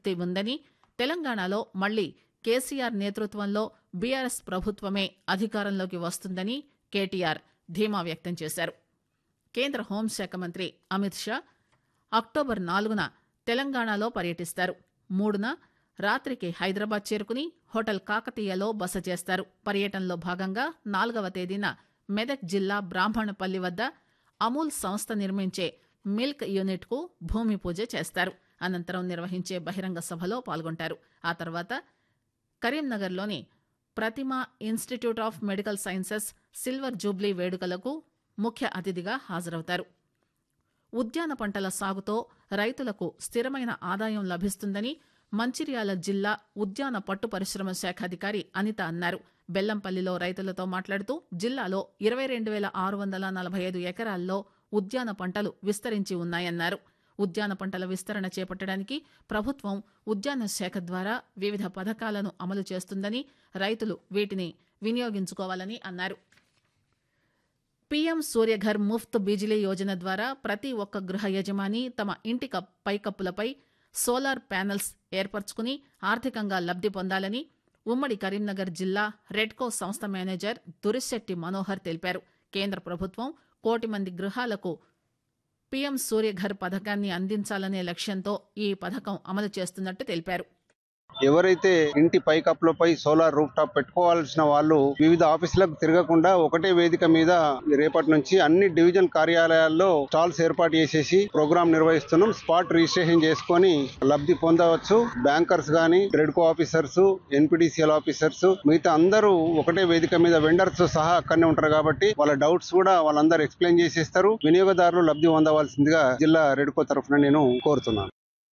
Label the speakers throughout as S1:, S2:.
S1: సంతృప్తి ఉందని తెలంగాణలో మళ్లీ కేసీఆర్ నేతృత్వంలో బీఆర్ఎస్ ప్రభుత్వమే అధికారంలోకి వస్తుందని కేటీఆర్ ధీమా వ్యక్తం చేశారు కేంద్ర హోంశాఖ మంత్రి అమిత్ షా అక్టోబర్ నాలుగున తెలంగాణలో పర్యటిస్తారు మూడున రాత్రికి హైదరాబాద్ చేరుకుని హోటల్ కాకతీయలో బస చేస్తారు పర్యటనలో భాగంగా నాలుగవ తేదీన మెదక్ జిల్లా బ్రాహ్మణపల్లి వద్ద అమూల్ సంస్థ నిర్మించే మిల్క్ యూనిట్ కు భూమి పూజ చేస్తారు అనంతరం నిర్వహించే బహిరంగ సభలో పాల్గొంటారు ఆ తర్వాత కరీంనగర్లోని Prathima institute of medical sciences silver jubilee వేడుకలకు ముఖ్య అతిథిగా హాజరవుతారు ఉద్యాన పంటల సాగుతో రైతులకు స్థిరమైన ఆదాయం లభిస్తుందని మంచిర్యాల జిల్లా ఉద్యాన పట్టు పరిశ్రమ శాఖ అధికారి అనిత అన్నారు బెల్లంపల్లిలో రైతులతో మాట్లాడుతూ జిల్లాలో ఇరవై రెండు వేల ఆరు వందల నలభై ఐదు ఎకరాల్లో ఉద్యాన పంటలు విస్తరించి ఉన్నాయన్నారు ఉద్యాన పంటల విస్తరణ చేపట్టడానికి ప్రభుత్వం ఉద్యాన శాఖ ద్వారా వివిధ పథకాలను అమలు చేస్తుందని రైతులు వీటిని వినియోగించుకోవాలని అన్నారు పీఎం సూర్యఘర్ ముఫ్త్ బిజిలీ యోజన ద్వారా ప్రతి ఒక్క గృహ యజమాని తమ ఇంటి కప్- పైకప్పులపై సోలార్ ప్యానెల్స్ ఏర్పరచుకుని ఆర్థికంగా లబ్ది పొందాలని ఉమ్మడి కరీంనగర్ జిల్లా రెడ్కో సంస్థ మేనేజర్ దురిశెట్టి మనోహర్ తెలిపారు కేంద్ర ప్రభుత్వం కోటి మంది గృహాలకు పీఎం సూర్యఘర్ పథకాన్ని అందించాలనే లక్ష్యంతో ఈ పథకం అమలు చేస్తున్నట్టు తెలిపారు
S2: ఎవరైతే ఇంటి పైకప్పులపై సోలార్ రూఫ్ టాప్ పెట్టుకోవాల్సిన వాళ్ళు వివిధ ఆఫీసులకు తిరగకుండా ఒకటే వేదిక మీద రేపటి నుంచి అన్ని డివిజన్ కార్యాలయాల్లో స్టాల్స్ ఏర్పాటు చేసేసి ప్రోగ్రామ్ నిర్వహిస్తున్నాం స్పాట్ రిజిస్ట్రేషన్ చేసుకొని లబ్ధి పొందవచ్చు బ్యాంకర్స్ గాని రెడ్కో ఆఫీసర్స్ ఎన్పిడిసిఎల్ ఆఫీసర్స్ మిగతా అందరూ ఒకటే వేదిక మీద వెండర్స్ సహా అక్కడనే ఉంటారు కాబట్టి వాళ్ళ డౌట్స్ కూడా వాళ్ళందరూ ఎక్స్ప్లెయిన్ చేసేస్తారు వినియోగదారులు లబ్ధి పొందవలసిందిగా జిల్లా రెడ్కో తరఫున నేను కోరుతున్నాను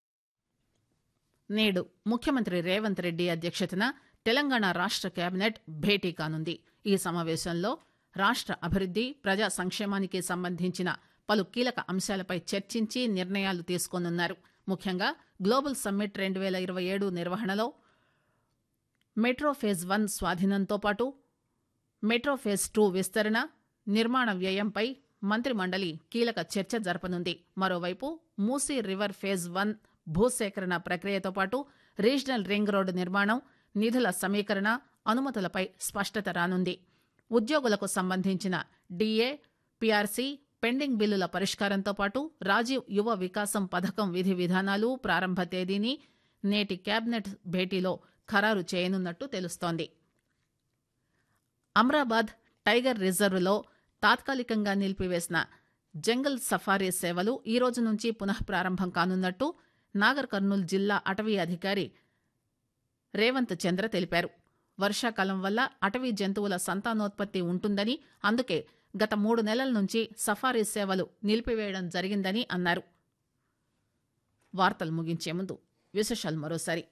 S1: నేడు ముఖ్యమంత్రి రేవంత్ రెడ్డి అధ్యక్షతన తెలంగాణ రాష్ట్ర కేబినెట్ భేటీ కానుంది ఈ సమావేశంలో రాష్ట్ర అభివృద్ది ప్రజా సంక్షేమానికి సంబంధించిన పలు కీలక అంశాలపై చర్చించి నిర్ణయాలు తీసుకోనున్నారు ముఖ్యంగా గ్లోబల్ సమ్మిట్ రెండు వేల ఇరవై ఏడు నిర్వహణలో మెట్రో ఫేజ్ వన్ స్వాధీనంతో పాటు మెట్రో ఫేజ్ టూ విస్తరణ నిర్మాణ వ్యయంపై మంత్రి మండలి కీలక చర్చ జరపనుంది మరోవైపు మూసీ రివర్ ఫేజ్ వన్ భూసేకరణ ప్రక్రియతో పాటు రీజనల్ రింగ్ రోడ్డు నిర్మాణం నిధుల సమీకరణ అనుమతులపై స్పష్టత రానుంది ఉద్యోగులకు సంబంధించిన డీఏ పీఆర్సీ పెండింగ్ బిల్లుల పరిష్కారంతో పాటు రాజీవ్ యువ వికాసం పథకం విధి విధానాలు ప్రారంభ తేదీని నేటి కేబినెట్ భేటీలో ఖరారు చేయనున్నట్టు తెలుస్తోంది అమ్రాబాద్ టైగర్ రిజర్వ్లో తాత్కాలికంగా నిలిపివేసిన జంగల్ సఫారీ సేవలు ఈ రోజు నుంచి పునః ప్రారంభం కానున్నట్టు నాగర్ కర్నూల్ జిల్లా అటవీ అధికారి రేవంత్ చంద్ర తెలిపారు వర్షాకాలం వల్ల అటవీ జంతువుల సంతానోత్పత్తి ఉంటుందని అందుకే గత మూడు నెలల నుంచి సఫారీ సేవలు నిలిపివేయడం జరిగిందని అన్నారు వార్తలు ముగించే ముందు విశేషాలు మరోసారి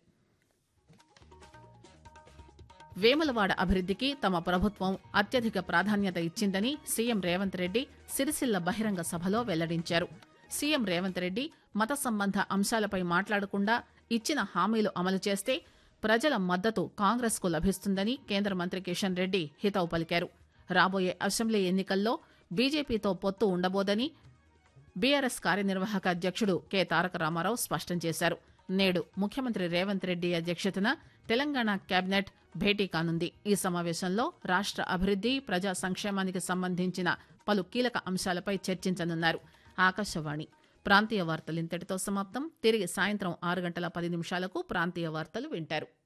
S1: వేములవాడ అభివృద్ధికి తమ ప్రభుత్వం అత్యధిక ప్రాధాన్యత ఇచ్చిందని సీఎం రేవంత్ రెడ్డి సిరిసిల్ల బహిరంగ సభలో వెల్లడించారు సీఎం రేవంత్ రెడ్డి మత సంబంధ అంశాలపై మాట్లాడకుండా ఇచ్చిన హామీలు అమలు చేస్తే ప్రజల మద్దతు కాంగ్రెస్ కు లభిస్తుందని కేంద్ర మంత్రి కిషన్ రెడ్డి హితవు పలికారు రాబోయే అసెంబ్లీ ఎన్నికల్లో బీజేపీతో పొత్తు ఉండబోదని బీఆర్ఎస్ కార్యనిర్వాహక అధ్యక్షుడు కె తారక రామారావు స్పష్టం చేశారు నేడు ముఖ్యమంత్రి రేవంత్ రెడ్డి అధ్యక్షతన తెలంగాణ కేబినెట్ భేటీ కానుంది ఈ సమావేశంలో రాష్ట్ర అభివృద్ది ప్రజా సంక్షేమానికి సంబంధించిన పలు కీలక అంశాలపై చర్చించనున్నారు ఆకాశవాణి ప్రాంతీయ వార్తలు ఇంతటితో సమాప్తం తిరిగి సాయంత్రం ఆరు గంటల పది నిమిషాలకు ప్రాంతీయ వార్తలు వింటారు